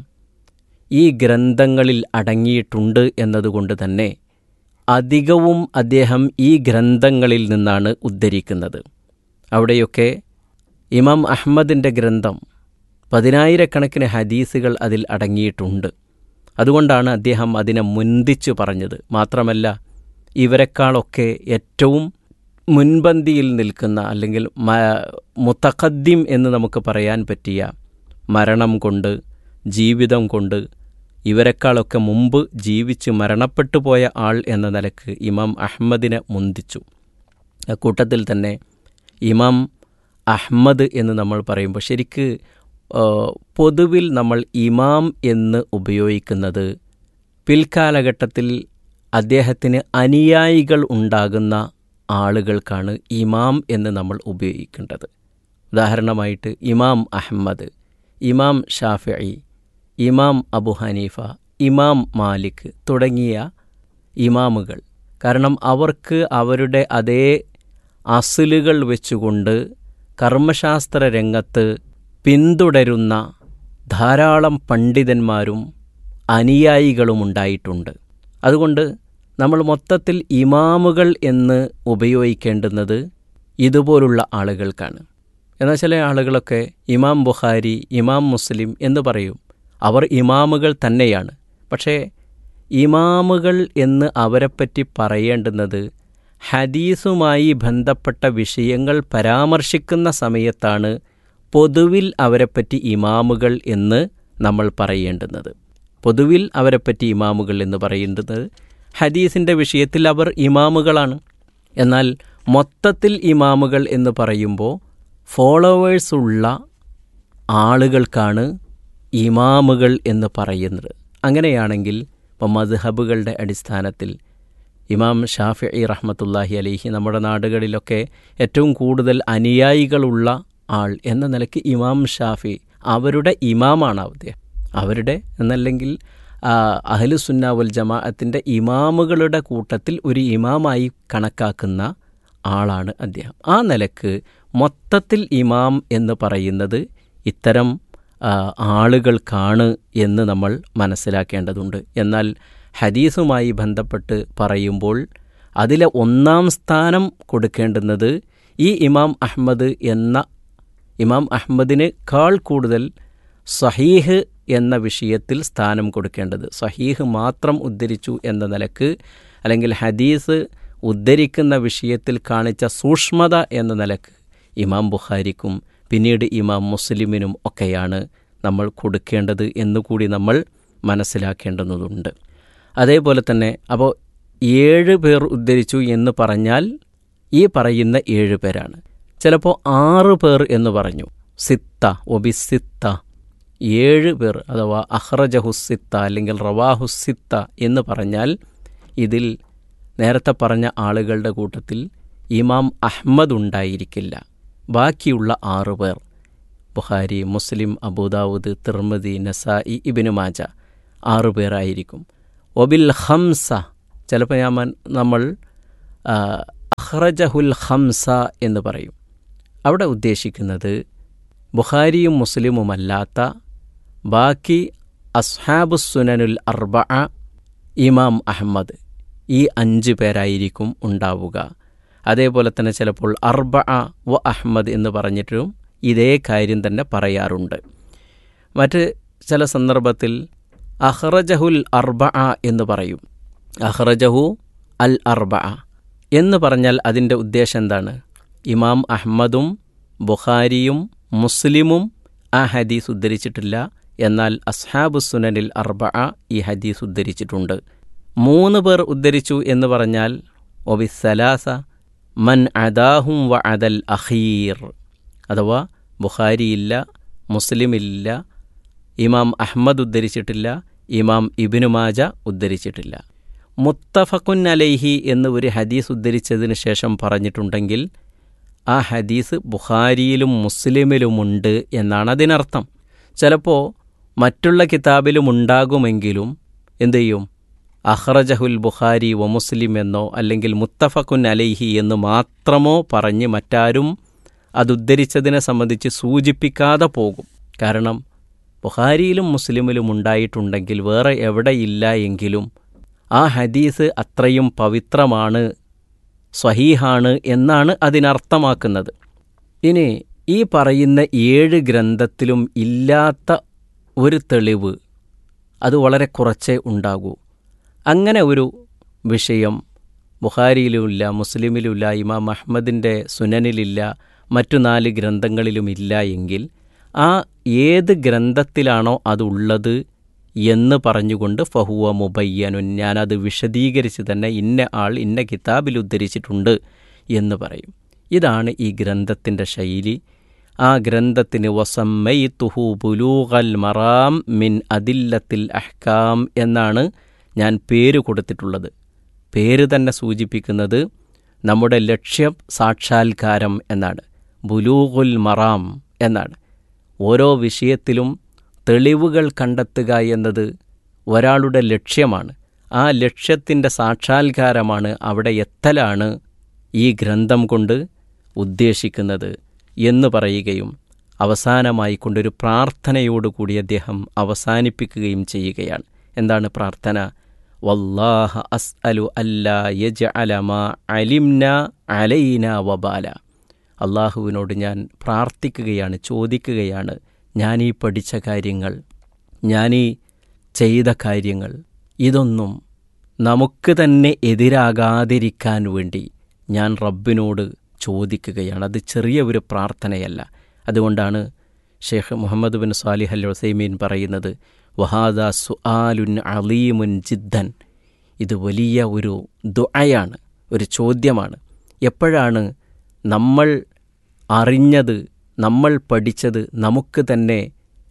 ഈ ഗ്രന്ഥങ്ങളിൽ അടങ്ങിയിട്ടുണ്ട് എന്നതുകൊണ്ട് തന്നെ അധികവും അദ്ദേഹം ഈ ഗ്രന്ഥങ്ങളിൽ നിന്നാണ് ഉദ്ധരിക്കുന്നത് അവിടെയൊക്കെ ഇമാം അഹമ്മദിൻ്റെ ഗ്രന്ഥം പതിനായിരക്കണക്കിന് ഹദീസുകൾ അതിൽ അടങ്ങിയിട്ടുണ്ട് അതുകൊണ്ടാണ് അദ്ദേഹം അതിനെ മുന്തിച്ചു പറഞ്ഞത് മാത്രമല്ല ഇവരെക്കാളൊക്കെ ഏറ്റവും മുൻപന്തിയിൽ നിൽക്കുന്ന അല്ലെങ്കിൽ മ മുത്തഖദ്ദിം എന്ന് നമുക്ക് പറയാൻ പറ്റിയ മരണം കൊണ്ട് ജീവിതം കൊണ്ട് ഇവരെക്കാളൊക്കെ മുമ്പ് ജീവിച്ച് മരണപ്പെട്ടു പോയ ആൾ എന്ന നിലക്ക് ഇമാം അഹമ്മദിനെ മുന്തിച്ചു അക്കൂട്ടത്തിൽ തന്നെ ഇമാം അഹ്മദ് എന്ന് നമ്മൾ പറയുമ്പോൾ ശരിക്ക് ആ, പൊതുവിൽ നമ്മൾ ഇമാം എന്ന് ഉപയോഗിക്കുന്നത് പിൽക്കാലഘട്ടത്തിൽ അദ്ദേഹത്തിന് അനുയായികൾ ഉണ്ടാകുന്ന ആളുകൾക്കാണ് ഇമാം എന്ന് നമ്മൾ ഉപയോഗിക്കേണ്ടത് ഉദാഹരണമായിട്ട് ഇമാം അഹമ്മദ് ഇമാം ഷാഫിഇ ഇമാം അബു ഹനീഫ ഇമാം മാലിക് തുടങ്ങിയ ഇമാമുകൾ കാരണം അവർക്ക് അവരുടെ അതേ അസിലുകൾ വെച്ചുകൊണ്ട് കർമ്മശാസ്ത്ര രംഗത്ത് പിന്തുടരുന്ന ധാരാളം പണ്ഡിതന്മാരും അനുയായികളും ഉണ്ടായിട്ടുണ്ട് അതുകൊണ്ട് നമ്മൾ മൊത്തത്തിൽ ഇമാമുകൾ എന്ന് ഉപയോഗിക്കേണ്ടുന്നത് ഇതുപോലുള്ള ആളുകൾക്കാണ് എന്നാൽ ചില ആളുകളൊക്കെ ഇമാം ബുഖാരി ഇമാം മുസ്ലിം എന്ന് പറയും അവർ ഇമാമുകൾ തന്നെയാണ് പക്ഷേ ഇമാമുകൾ എന്ന് അവരെപ്പറ്റി പറയേണ്ടുന്നത് ഹദീസുമായി ബന്ധപ്പെട്ട വിഷയങ്ങൾ പരാമർശിക്കുന്ന സമയത്താണ് പൊതുവിൽ അവരെപ്പറ്റി ഇമാമുകൾ എന്ന് നമ്മൾ പറയേണ്ടുന്നത് പൊതുവിൽ അവരെപ്പറ്റി ഇമാമുകൾ എന്ന് പറയുന്നത് ഹദീസിൻ്റെ വിഷയത്തിൽ അവർ ഇമാമുകളാണ് എന്നാൽ മൊത്തത്തിൽ ഇമാമുകൾ എന്ന് പറയുമ്പോൾ ഫോളോവേഴ്സ് ഉള്ള ആളുകൾക്കാണ് ഇമാമുകൾ എന്ന് പറയുന്നത് അങ്ങനെയാണെങ്കിൽ ഇപ്പം മദ്ഹബുകളുടെ അടിസ്ഥാനത്തിൽ ഇമാം ഷാഫി റഹ്മത്തുല്ലാഹി അലിഹി നമ്മുടെ നാടുകളിലൊക്കെ ഏറ്റവും കൂടുതൽ അനുയായികളുള്ള ആൾ എന്ന നിലയ്ക്ക് ഇമാം ഷാഫി അവരുടെ ഇമാമാണ് അദ്ദേഹം അവരുടെ എന്നല്ലെങ്കിൽ ആ, അഹ്ലു സുന്ന വൽ ജമാഅത്തിൻ്റെ ഇമാമുകളുടെ കൂട്ടത്തിൽ ഒരു ഇമാമായി കണക്കാക്കുന്ന ആളാണ് അദ്ദേഹം ആ നിലക്ക് മൊത്തത്തിൽ ഇമാം എന്ന് പറയുന്നത് ഇത്തരം ആ, ആളുകൾക്കാണ് എന്ന് നമ്മൾ മനസ്സിലാക്കേണ്ടതുണ്ട് എന്നാൽ ഹദീസുമായി ബന്ധപ്പെട്ട് പറയുമ്പോൾ അതിലെ ഒന്നാം സ്ഥാനം കൊടുക്കേണ്ടുന്നത് ഈ ഇമാം അഹമ്മദ് എന്ന ഇമാം അഹമ്മദിനേക്കാൾ കൂടുതൽ സഹീഹ് എന്ന വിഷയത്തിൽ സ്ഥാനം കൊടുക്കേണ്ടത് സഹീഹ് മാത്രം ഉദ്ധരിച്ചു എന്ന നിലക്ക് അല്ലെങ്കിൽ ഹദീസ് ഉദ്ധരിക്കുന്ന വിഷയത്തിൽ കാണിച്ച സൂക്ഷ്മത എന്ന നിലക്ക് ഇമാം ബുഖാരിക്കും പിന്നീട് ഇമാം മുസ്ലിമിനും ഒക്കെയാണ് നമ്മൾ കൊടുക്കേണ്ടത് എന്നുകൂടി നമ്മൾ മനസ്സിലാക്കേണ്ടതുണ്ട് അതേപോലെ തന്നെ അപ്പോൾ ഏഴ് പേർ ഉദ്ധരിച്ചു എന്ന് പറഞ്ഞാൽ ഈ പറയുന്ന ഏഴ് പേരാണ് ചിലപ്പോൾ ആറ് പേർ എന്ന് പറഞ്ഞു സിത്ത ഒബിസിത്ത ഏഴ് പേർ അഥവാ അഹ്റജഹുസിത്ത അല്ലെങ്കിൽ റവാഹുസിത്ത എന്ന് പറഞ്ഞാൽ ഇതിൽ നേരത്തെ പറഞ്ഞ ആളുകളുടെ കൂട്ടത്തിൽ ഇമാം അഹ്മദ് ഉണ്ടായിരിക്കില്ല ബാക്കിയുള്ള ആറു പേർ ബുഖാരി മുസ്ലിം അബൂദാവൂദ് തിർമതി നസായി ഇബിനു മാജ ആറു പേരായിരിക്കും ഒബിൽ ഹംസ ചിലപ്പോൾ ഞാൻ മൻ- നമ്മൾ ആ, അഹ്റജഹുൽ ഹംസ എന്ന് പറയും അവിടെ ഉദ്ദേശിക്കുന്നത് ബുഖാരിയും മുസ്ലിമുമല്ലാത്ത ബാക്കി അസ്ഹാബുസുനനുൽ അർബ ഇമാം അഹമ്മദ് ഈ അഞ്ച് പേരായിരിക്കും ഉണ്ടാവുക അതേപോലെ തന്നെ ചിലപ്പോൾ അർബ വ അഹമ്മദ് എന്ന് പറഞ്ഞിട്ടും ഇതേ കാര്യം തന്നെ പറയാറുണ്ട് മറ്റ് ചില സന്ദർഭത്തിൽ അഹ്റജഹുൽ അർബ എന്ന് പറയും അഹ്റജഹു അൽ അർബ എന്ന് പറഞ്ഞാൽ അതിൻ്റെ ഉദ്ദേശം എന്താണ് ഇമാം അഹമ്മദും ബുഖാരിയും മുസ്ലിമും ആ ഹദീസ് ഉദ്ധരിച്ചിട്ടില്ല എന്നാൽ അസ്ഹാബു സുനനിൽ അർബ ഈ ഹദീസ് ഉദ്ധരിച്ചിട്ടുണ്ട് മൂന്ന് പേർ ഉദ്ധരിച്ചു എന്ന് പറഞ്ഞാൽ ഒബിസലാസ മൻ അദാഹും വ അദൽ അഖീർ അഥവാ ബുഖാരിയില്ല മുസ്ലിമില്ല ഇമാം അഹമ്മദ് ഉദ്ധരിച്ചിട്ടില്ല ഇമാം ഇബിനു മാജ ഉദ്ധരിച്ചിട്ടില്ല മുത്തഫഖുൻ അലൈഹി എന്ന് ഒരു ഹദീസ് ഉദ്ധരിച്ചതിന് ശേഷം പറഞ്ഞിട്ടുണ്ടെങ്കിൽ ആ ഹദീസ് ബുഖാരിയിലും മുസ്ലിമിലുമുണ്ട് എന്നാണ് അതിനർത്ഥം ചിലപ്പോൾ മറ്റുള്ള കിതാബിലും ഉണ്ടാകുമെങ്കിലും എന്തു ചെയ്യും അഹ്റജഹുൽ ബുഖാരി വ മുസ്ലിം എന്നോ അല്ലെങ്കിൽ മുത്തഫഖുൻ അലൈഹി എന്ന് മാത്രമോ പറഞ്ഞ് മറ്റാരും അതുദ്ധരിച്ചതിനെ സംബന്ധിച്ച് സൂചിപ്പിക്കാതെ പോകും കാരണം ബുഖാരിയിലും മുസ്ലിമിലും ഉണ്ടായിട്ടുണ്ടെങ്കിൽ വേറെ എവിടെയില്ല എങ്കിലും ആ ഹദീസ് അത്രയും പവിത്രമാണ് സ്വഹീഹാണ് എന്നാണ് അതിനർത്ഥമാക്കുന്നത് ഇനി ഈ പറയുന്ന ഏഴ് ഗ്രന്ഥത്തിലും ഇല്ലാത്ത ഒരു തെളിവ് അത് വളരെ കുറച്ചേ ഉണ്ടാകൂ അങ്ങനെ ഒരു വിഷയം ബുഖാരിയിലുമില്ല മുസ്ലിമിലുമില്ല ഇമാം അഹമ്മദിൻ്റെ സുനനിലില്ല മറ്റു നാല് ഗ്രന്ഥങ്ങളിലുമില്ല എങ്കിൽ ആ ഏത് ഗ്രന്ഥത്തിലാണോ അതുള്ളത് എന്ന് പറഞ്ഞുകൊണ്ട് ഫഹുവ മുബയ്യനുൻ ഞാനത് വിശദീകരിച്ച് തന്നെ ഇന്ന ആൾ ഇന്ന കിതാബിൽ ഉദ്ധരിച്ചിട്ടുണ്ട് എന്ന് പറയും ഇതാണ് ഈ ഗ്രന്ഥത്തിൻ്റെ ശൈലി ആ ഗ്രന്ഥത്തിന് വസമ്മൈ തുഹു ബുലൂഗൽ മറാം മിൻ അതില്ലത്തിൽ അഹ്കാം എന്നാണ് ഞാൻ പേര് കൊടുത്തിട്ടുള്ളത് പേര് തന്നെ സൂചിപ്പിക്കുന്നത് നമ്മുടെ ലക്ഷ്യം സാക്ഷാത്കാരം എന്നാണ് ബുലൂഗുൽ മറാം എന്നാണ് ഓരോ വിഷയത്തിലും തെളിവുകൾ കണ്ടെത്തുക എന്നത് ഒരാളുടെ ലക്ഷ്യമാണ് ആ ലക്ഷ്യത്തിൻ്റെ സാക്ഷാത്കാരമാണ് അവിടെ എത്തലാണ് ഈ ഗ്രന്ഥം കൊണ്ട് ഉദ്ദേശിക്കുന്നത് എന്ന് പറയുകയും അവസാനമായി കൊണ്ടൊരു പ്രാർത്ഥനയോടുകൂടി അദ്ദേഹം അവസാനിപ്പിക്കുകയും ചെയ്യുകയാണ് എന്താണ് പ്രാർത്ഥന വല്ലാഹ അസ് അലു അല്ലാ യജ അലമ അലിംന അലൈന വബാല അള്ളാഹുവിനോട് ഞാൻ പ്രാർത്ഥിക്കുകയാണ് ചോദിക്കുകയാണ് ഞാൻ ഈ പഠിച്ച കാര്യങ്ങൾ ഞാൻ ഈ ചെയ്ത കാര്യങ്ങൾ ഇതൊന്നും നമുക്ക് തന്നെ എതിരാകാതിരിക്കാൻ വേണ്ടി ഞാൻ റബ്ബിനോട് ചോദിക്കുകയാണ് അത് ചെറിയ ഒരു പ്രാർത്ഥനയല്ല അതുകൊണ്ടാണ് Sheikh Muhammad bin Salih al Uthaymeen പറയുന്നത് വഹാദ സുആലുൻ അലീമുൻ ജിദ്ദൻ ഇത് വലിയ ഒരു ദുആയാണ് ഒരു ചോദ്യമാണ് എപ്പോഴാണ് നമ്മൾ അറിഞ്ഞത് നമ്മൾ പഠിച്ചത് നമുക്ക് തന്നെ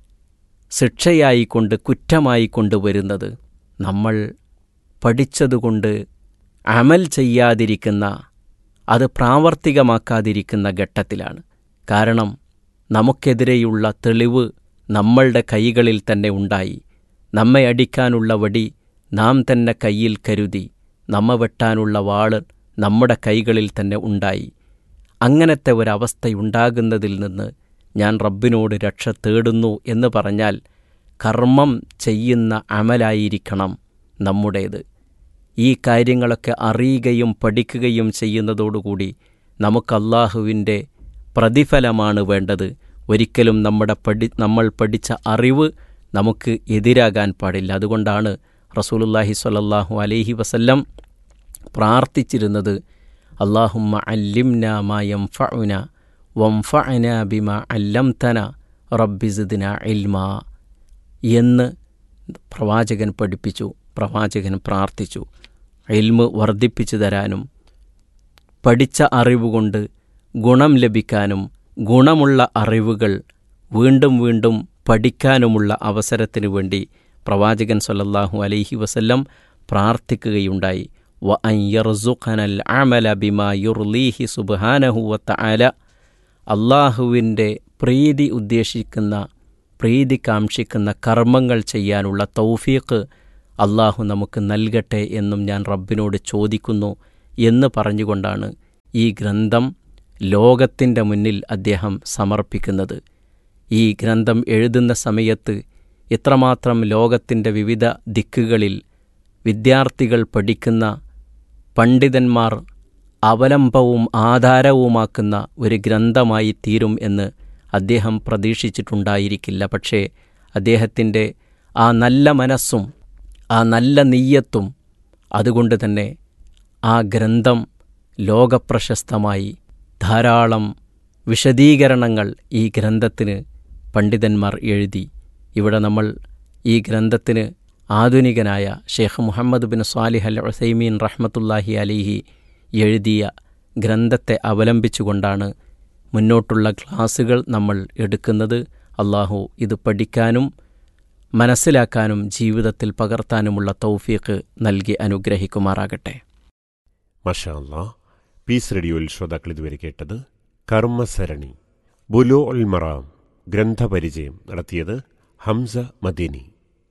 ശിക്ഷയായിക്കൊണ്ട് കുറ്റമായിക്കൊണ്ട് വരുന്നത് നമ്മൾ പഠിച്ചതുകൊണ്ട് അമൽ ചെയ്യാതിരിക്കുന്ന അത് പ്രാവർത്തികമാക്കാതിരിക്കുന്ന ഘട്ടത്തിലാണ് കാരണം നമുക്കെതിരെയുള്ള തെളിവ് നമ്മളുടെ കൈകളിൽ തന്നെ ഉണ്ടായി നമ്മെ അടിക്കാനുള്ള വടി നാം തന്നെ കയ്യിൽ കരുതി നമ്മ വെട്ടാനുള്ള വാള് നമ്മുടെ കൈകളിൽ തന്നെ ഉണ്ടായി അങ്ങനത്തെ ഒരവസ്ഥയുണ്ടാകുന്നതിൽ നിന്ന് ഞാൻ റബ്ബിനോട് രക്ഷ തേടുന്നു എന്ന് പറഞ്ഞാൽ കർമ്മം ചെയ്യുന്ന അമലായിരിക്കണം നമ്മുടേത് ഈ കാര്യങ്ങളൊക്കെ അറിയുകയും പഠിക്കുകയും ചെയ്യുന്നതോടുകൂടി നമുക്ക് അള്ളാഹുവിൻ്റെ പ്രതിഫലമാണ് വേണ്ടത് ഒരിക്കലും നമ്മുടെ പഠി നമ്മൾ പഠിച്ച അറിവ് നമുക്ക് എതിരാകാൻ പാടില്ല അതുകൊണ്ടാണ് റസൂലുല്ലാഹി സ്വല്ലല്ലാഹു അലൈഹി വസല്ലം പ്രാർത്ഥിച്ചിരുന്നത് അള്ളാഹുമ്മ അല്ലിംന മായം ഫഉന വംഫഅന ബിമ അല്ലംതന റബ്ബിസിദ്ന ഇൽമ എന്ന് പ്രവാചകൻ പഠിപ്പിച്ചു പ്രവാചകൻ പ്രാർത്ഥിച്ചു ഇൽമ് വർദ്ധിപ്പിച്ചു തരാനും പഠിച്ച അറിവുകൊണ്ട് ഗുണം ലഭിക്കാനും ഗുണമുള്ള അറിവുകൾ വീണ്ടും വീണ്ടും പഠിക്കാനുമുള്ള അവസരത്തിനു വേണ്ടി പ്രവാചകൻ സല്ലല്ലാഹു അലൈഹി വസല്ലം പ്രാർത്ഥിക്കുകയുണ്ടായി വ അൻ യർസുഖനൽ അമല ബിമാ യുർലീഹി സുബ്ഹാനഹു വ തആല അള്ളാഹുവിൻ്റെ പ്രീതി ഉദ്ദേശിക്കുന്ന പ്രീതി കാക്ഷിക്കുന്ന കർമ്മങ്ങൾ ചെയ്യാനുള്ള തൗഫീഖ് അള്ളാഹു നമുക്ക് നൽകട്ടെ എന്നും ഞാൻ റബ്ബിനോട് ചോദിക്കുന്നു എന്ന് പറഞ്ഞുകൊണ്ടാണ് ഈ ഗ്രന്ഥം ലോകത്തിൻ്റെ മുന്നിൽ അദ്ദേഹം സമർപ്പിക്കുന്നത് ഈ ഗ്രന്ഥം എഴുതുന്ന സമയത്ത് ഇത്രമാത്രം ലോകത്തിൻ്റെ വിവിധ ദിക്കുകളിൽ വിദ്യാർത്ഥികൾ പഠിക്കുന്ന പണ്ഡിതന്മാർ അവലംബവും ആധാരവുമാക്കുന്ന ഒരു ഗ്രന്ഥമായി തീരും എന്ന് അദ്ദേഹം പ്രതീക്ഷിച്ചിട്ടുണ്ടായിരിക്കില്ല പക്ഷേ അദ്ദേഹത്തിൻ്റെ ആ നല്ല മനസ്സും ആ നല്ല നെയ്യത്തും അതുകൊണ്ട് തന്നെ ആ ഗ്രന്ഥം ലോകപ്രശസ്തമായി ധാരാളം വിശദീകരണങ്ങൾ ഈ ഗ്രന്ഥത്തിന് പണ്ഡിതന്മാർ എഴുതി ഇവിടെ നമ്മൾ ഈ ഗ്രന്ഥത്തിന് ആധുനികനായ Sheikh Muhammad bin Salih al Uthaymeen റഹ്മത്തുല്ലാഹി അലിഹി എഴുതിയ ഗ്രന്ഥത്തെ അവലംബിച്ചുകൊണ്ടാണ് മുന്നോട്ടുള്ള ക്ലാസ്സുകൾ നമ്മൾ എടുക്കുന്നത് അള്ളാഹു ഇത് പഠിക്കാനും മനസ്സിലാക്കാനും ജീവിതത്തിൽ പകർത്താനുമുള്ള തൗഫീഖ് നൽകി അനുഗ്രഹിക്കുമാറാകട്ടെ മഷാ അല്ലാ പീസ് റേഡിയോയിൽ ശ്രോതാക്കൾ ഇതുവരെ കേട്ടത് കർമ്മസരണി ബുലോ ഉൽ മറാം ഗ്രന്ഥപരിചയം നടത്തിയത് ഹംസ മദീനി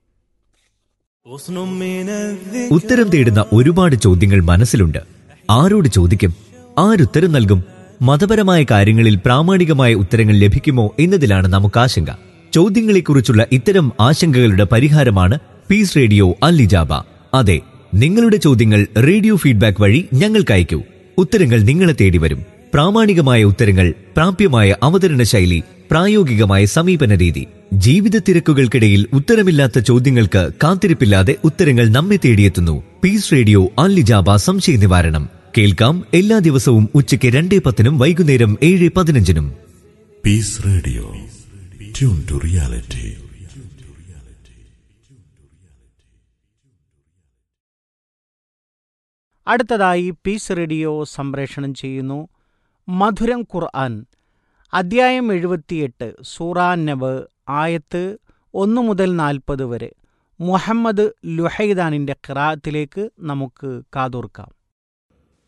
ഉത്തരം തേടുന്ന ഒരുപാട് ചോദ്യങ്ങൾ മനസ്സിലുണ്ട് ആരോട് ചോദിക്കും ആരുത്തരം നൽകും മതപരമായ കാര്യങ്ങളിൽ പ്രാമാണികമായ ഉത്തരങ്ങൾ ലഭിക്കുമോ എന്നതിലാണ് നമുക്ക് ആശങ്ക ചോദ്യങ്ങളെക്കുറിച്ചുള്ള ഇത്തരം ആശങ്കകളുടെ പരിഹാരമാണ് പീസ് റേഡിയോ അല്ലിജാബ അതെ നിങ്ങളുടെ ചോദ്യങ്ങൾ റേഡിയോ ഫീഡ്ബാക്ക് വഴി ഞങ്ങൾക്ക് അയക്കൂ ഉത്തരങ്ങൾ നിങ്ങളെ തേടി വരും പ്രാമാണികമായ ഉത്തരങ്ങൾ പ്രാപ്യമായ അവതരണ ശൈലി പ്രായോഗികമായ സമീപന രീതി ജീവിത തിരക്കുകൾക്കിടയിൽ ഉത്തരമില്ലാത്ത ചോദ്യങ്ങൾക്ക് കാത്തിരിപ്പില്ലാതെ ഉത്തരങ്ങൾ നമ്മെ തേടിയെത്തുന്നു പീസ് റേഡിയോ അല്ലിജാബ സംശയ നിവാരണം കേൾക്കാം എല്ലാ ദിവസവും ഉച്ചയ്ക്ക് രണ്ടേ പത്തിനും വൈകുന്നേരം ഏഴ് പതിനഞ്ചിനും Peace Radio. Tune to reality. അടുത്തതായി പീസ് റേഡിയോ സംപ്രേഷണം ചെയ്യുന്നു മധുരം ഖുർആൻ അദ്ധ്യായം എഴുപത്തിയെട്ട് സൂറ നബ് ആയത്ത് ഒന്ന് മുതൽ നാൽപ്പത് വരെ മുഹമ്മദ് ലുഹൈദാനിൻ്റെ ഖിറാത്തിലേക്ക് നമുക്ക് കാതോർക്കാം